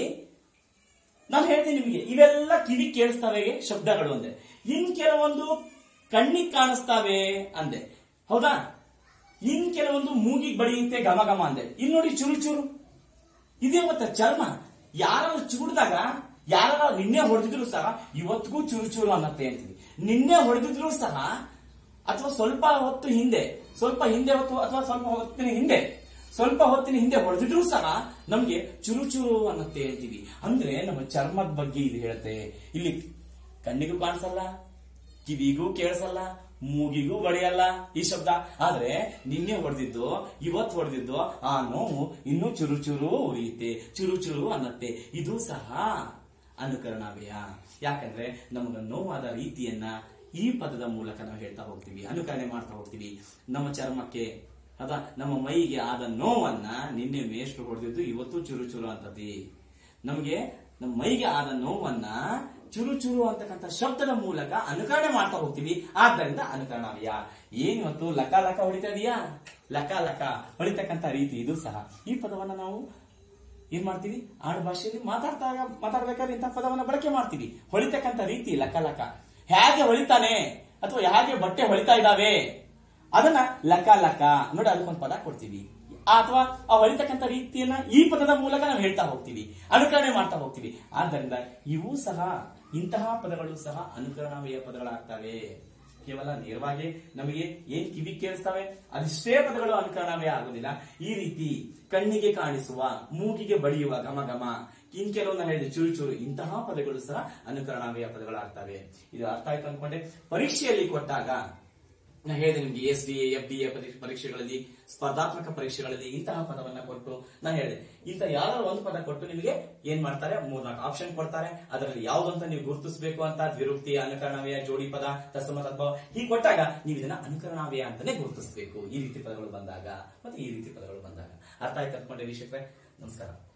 ನಾನು ಹೇಳ್ತೀನಿ ನಿಮಗೆ ಇವೆಲ್ಲ ಕಿವಿ ಕೇಳಿಸ್ತವೆ ಶಬ್ದಗಳು ಅಂದೆ ಇನ್ ಕೆಲವೊಂದು ಕಣ್ಣಿಗೆ ಕಾಣಿಸ್ತಾವೆ ಅಂದೆ ಹೌದಾ ಇನ್ ಕೆಲವೊಂದು ಮೂಗಿಗೆ ಬಡಿಯುತ್ತೆ ಘಮ ಘಮ ಅಂದೆ ಇನ್ ನೋಡಿ ಚುರು ಚುರು ಇದೇ ಮತ್ತೆ ಚರ್ಮ ಯಾರು ಚೂಡಿದಾಗ ಯಾರ ನಿನ್ನೆ ಹೊಡೆದಿದ್ರು ಸಹ ಇವತ್ತಿಗೂ ಚೂರು ಚೂರು ಅನ್ನತ್ತೆ ಅಂತೀವಿ ನಿನ್ನೆ ಹೊಡೆದಿದ್ರು ಸಹ ಅಥವಾ ಸ್ವಲ್ಪ ಹೊತ್ತು ಹಿಂದೆ ಸ್ವಲ್ಪ ಹಿಂದೆ ಹೊತ್ತು ಅಥವಾ ಸ್ವಲ್ಪ ಹೊತ್ತಿನ ಹಿಂದೆ ಸ್ವಲ್ಪ ಹೊತ್ತಿನ ಹಿಂದೆ ಹೊಡೆದಿದ್ರು ಸಹ ನಮ್ಗೆ ಚುರು ಚುರು ಅನ್ನತ್ತೆ ಅಂತೀವಿ ಅಂದ್ರೆ ನಮ್ಮ ಚರ್ಮದ ಬಗ್ಗೆ ಇದು ಹೇಳುತ್ತೆ ಇಲ್ಲಿ ಕಣ್ಣಿಗೂ ಕಾಣಿಸಲ್ಲ ಕಿವಿಗೂ ಕೇಳಿಸಲ್ಲ ಮೂಗಿಗೂ ಬಡಿಯಲ್ಲ ಈ ಶಬ್ದ ಆದ್ರೆ ನಿನ್ನೆ ಹೊಡೆದಿದ್ದು ಇವತ್ತು ಹೊಡೆದಿದ್ದು ಆ ನೋವು ಇನ್ನೂ ಚುರು ಚುರು ಉರಿಯುತ್ತೆ ಚುರು ಚುರು ಅನ್ನತ್ತೆ ಇದು ಸಹ ಅನುಕರಣಾವ್ಯಯ ಯಾಕಂದ್ರೆ ನಮಗ ನೋವಾದ ರೀತಿಯನ್ನ ಈ ಪದದ ಮೂಲಕ ನಾವು ಹೇಳ್ತಾ ಹೋಗ್ತೀವಿ ಅನುಕರಣೆ ಮಾಡ್ತಾ ಹೋಗ್ತೀವಿ ನಮ್ಮ ಚರ್ಮಕ್ಕೆ ಅದ ನಮ್ಮ ಮೈಗೆ ಆದ ನೋವನ್ನ ನಿನ್ನೆ ಮೇಷ್ಟು ಹೊಡೆದಿದ್ದು ಇವತ್ತು ಚುರು ಚುರು ಅಂತತಿ ನಮಗೆ ನಮ್ಮ ಮೈಗೆ ಆದ ನೋವನ್ನ ಚುರು ಚುರು ಅಂತಕ್ಕಂಥ ಶಬ್ದದ ಮೂಲಕ ಅನುಕರಣೆ ಮಾಡ್ತಾ ಹೋಗ್ತೀವಿ ಆದ್ದರಿಂದ ಅನುಕರಣಾವ್ಯ ಏನ್ ಇವತ್ತು ಲಕ ಲಕ ಹೊಡಿತಾ ಇದೀಯಾ ಲಕ ಲಕ ಹೊಳಿತಕ್ಕಂಥ ರೀತಿ ಇದು ಸಹ ಈ ಪದವನ್ನ ನಾವು ಏನ್ ಮಾಡ್ತೀವಿ ಆಡು ಭಾಷೆಯಲ್ಲಿ ಮಾತಾಡ್ತಾಗ ಮಾತಾಡ್ಬೇಕಾದ್ರೆ ಇಂಥ ಪದವನ್ನ ಬಳಕೆ ಮಾಡ್ತೀವಿ ಹೊಳಿತಕ್ಕಂಥ ರೀತಿ ಲಕ ಲಕ ಹೇಗೆ ಹೊಳಿತಾನೆ ಅಥವಾ ಹೇಗೆ ಬಟ್ಟೆ ಹೊಳಿತಾ ಇದ್ದಾವೆ ಅದನ್ನ ಲಕ ಲಕ ನೋಡಿ ಅದಕ್ಕೊಂದು ಪದ ಕೊಡ್ತೀವಿ ಅಥವಾ ಆ ಹೊಳಿತಕ್ಕಂಥ ರೀತಿಯನ್ನ ಈ ಪದದ ಮೂಲಕ ನಾವು ಹೇಳ್ತಾ ಹೋಗ್ತೀವಿ ಅನುಕರಣೆ ಮಾಡ್ತಾ ಹೋಗ್ತೀವಿ ಆದ್ದರಿಂದ ಇವು ಸಹ ಇಂತಹ ಪದಗಳು ಸಹ ಅನುಕರಣಾವಯ ಪದಗಳಾಗ್ತವೆ ಕೇವಲ ನೇರವಾಗಿ ನಮಗೆ ಏನ್ ಕಿವಿ ಕೇಳಿಸ್ತವೆ ಅದಿಷ್ಟೇ ಪದಗಳು ಅನುಕರಣವೇ ಆಗುದಿಲ್ಲ ಈ ರೀತಿ ಕಣ್ಣಿಗೆ ಕಾಣಿಸುವ ಮೂಗಿಗೆ ಬಡಿಯುವ ಘಮ ಘಮ ಇನ್ ಕೆಲವೊಂದು ಹೇಳಿದೆ ಚೂರು ಚೂರು ಇಂತಹ ಪದಗಳು ಸಹ ಅನುಕರಣಾವಯ ಪದಗಳಾಗ್ತವೆ ಇದು ಅರ್ಥ ಆಯ್ತು ಅನ್ಕೊಂಡೆ ಪರೀಕ್ಷೆಯಲ್ಲಿ ಕೊಟ್ಟಾಗ ನಾ ಹೇಳಿದೆ ನಿಮ್ಗೆ S D F D A ಪರೀಕ್ಷೆಗಳಲ್ಲಿ ಸ್ಪರ್ಧಾತ್ಮಕ ಪರೀಕ್ಷೆಗಳಲ್ಲಿ ಇಂತಹ ಪದವನ್ನ ಕೊಟ್ಟು ನಾ ಹೇಳಿದೆ ಇಂಥ ಯಾವ್ದಾದ್ರು ಒಂದು ಪದ ಕೊಟ್ಟು ನಿಮಗೆ ಏನ್ ಮಾಡ್ತಾರೆ ಮೂರ್ನಾಲ್ಕು ಆಪ್ಷನ್ ಕೊಡ್ತಾರೆ ಅದರಲ್ಲಿ ಯಾವ್ದಂತ ನೀವು ಗುರುತಿಸಬೇಕು ಅಂತ ದ್ವಿರುಕ್ತಿ ಅನುಕರಣವ್ಯ ಜೋಡಿ ಪದ ತತ್ಸಮ ತತ್ವ ಹೀಗೆ ಕೊಟ್ಟಾಗ ನೀವು ಇದನ್ನ ಅನುಕರಣವ್ಯ ಅಂತಾನೆ ಗುರುತಿಸಬೇಕು ಈ ರೀತಿ ಪದಗಳು ಬಂದಾಗ ಮತ್ತೆ ಈ ರೀತಿ ಪದಗಳು ಬಂದಾಗ ಅರ್ಥ ಆಯ್ತು ಅನ್ಕೊಂಡೆ ವೀಕ್ಷಕರೇ ನಮಸ್ಕಾರ